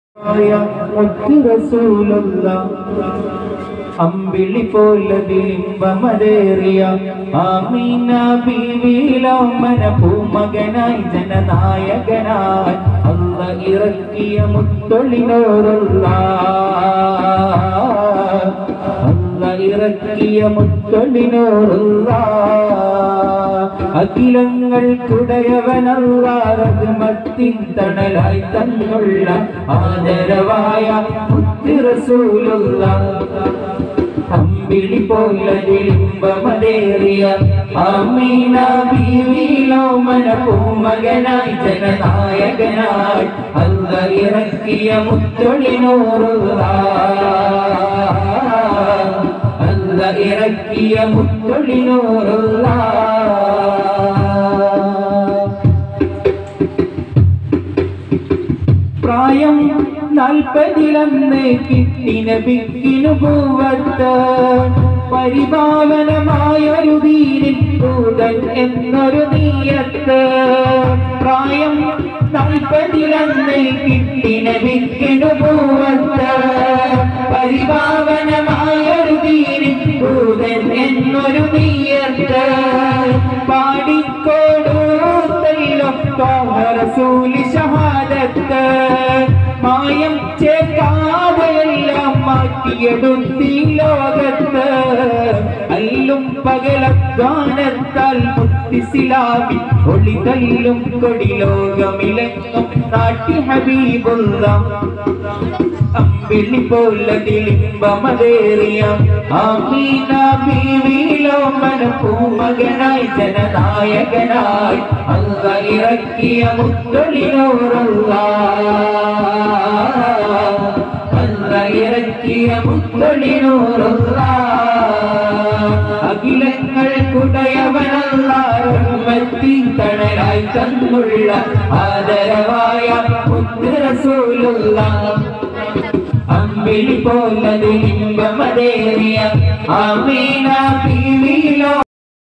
റസൂലുള്ള അമ്പിളി പോലതിലിമ്പമതേറിയ ആമീന ബീവിലോമന പൂമകനായി ജനനായകനായി അല്ല ഇറക്കിയ മുത്തൊളിനോറുള്ള അല്ല ഇറക്കിയ മുത്തൊളിനോറുള്ള അഖിലങ്ങൾക്കുടയവനല്ല റഹ്മത്തിൻ തണലായി തന്നുള്ള ആദരവായ മുത്തിറസൂലുള്ള അമ്പിളി പോലതിലിമ്പമതേറിയ അമീന ബീവിലോമന പൂമകനായി ജനനായകനായി അല്ല ഇറക്കിയ മുത്തൊളിനോറുള്ള അല്ല ഇറക്കിയ മുത്തൊളിനോറുള്ള പ്രായം നാൽപ്പതിലന്ന് കിട്ടിന ബിക്കിനു പൂവത്ത് പരിപാവനമായൊരു വീരിൻ ദൂതൻ എന്നൊരു നീയത്ത് പ്രായം നാൽപ്പതിലന്ന് കിട്ടിന ബിക്കിനു പൂവത്ത് പരിപാവനമായൊരു വീരിൻ ദൂതൻ എന്നൊരു നീയത്ത് പാടിക്കോടൂത്തല്ലോ റസൂലി ഷഹാദത്ത് മായം ചേക്കാതെയെല്ലാം മാറ്റിയെടുത്തി ലോകത്ത് അല്ലും പകലധ്വാനത്താൽ മുത്തിസിലാമി ഒളി തല്ലും കൊടി ലോകമിലെങ്ങും നാട്ടി ഹബീബുള്ള അമ്പിളി പോലതിലിമ്പമതേറിയ ആമീന ബീവിലോമന പൂമകനായി ജനനായകനായി അല്ല ഇറക്കിയ മുത്തൊളിനോറുള്ള അല്ല ഇറക്കിയ മുത്തൊളിനോറുള്ള അഖിലങ്ങൾക്കുടയവനല്ല റഹ്മത്തിൻ തണലായി തന്നുള്ള ആദരവായ മുത്തുറസൂലുള്ള അമ്പിളി പോലതിലിമ്പമതേറിയ ആമീന ബീവിയിലോ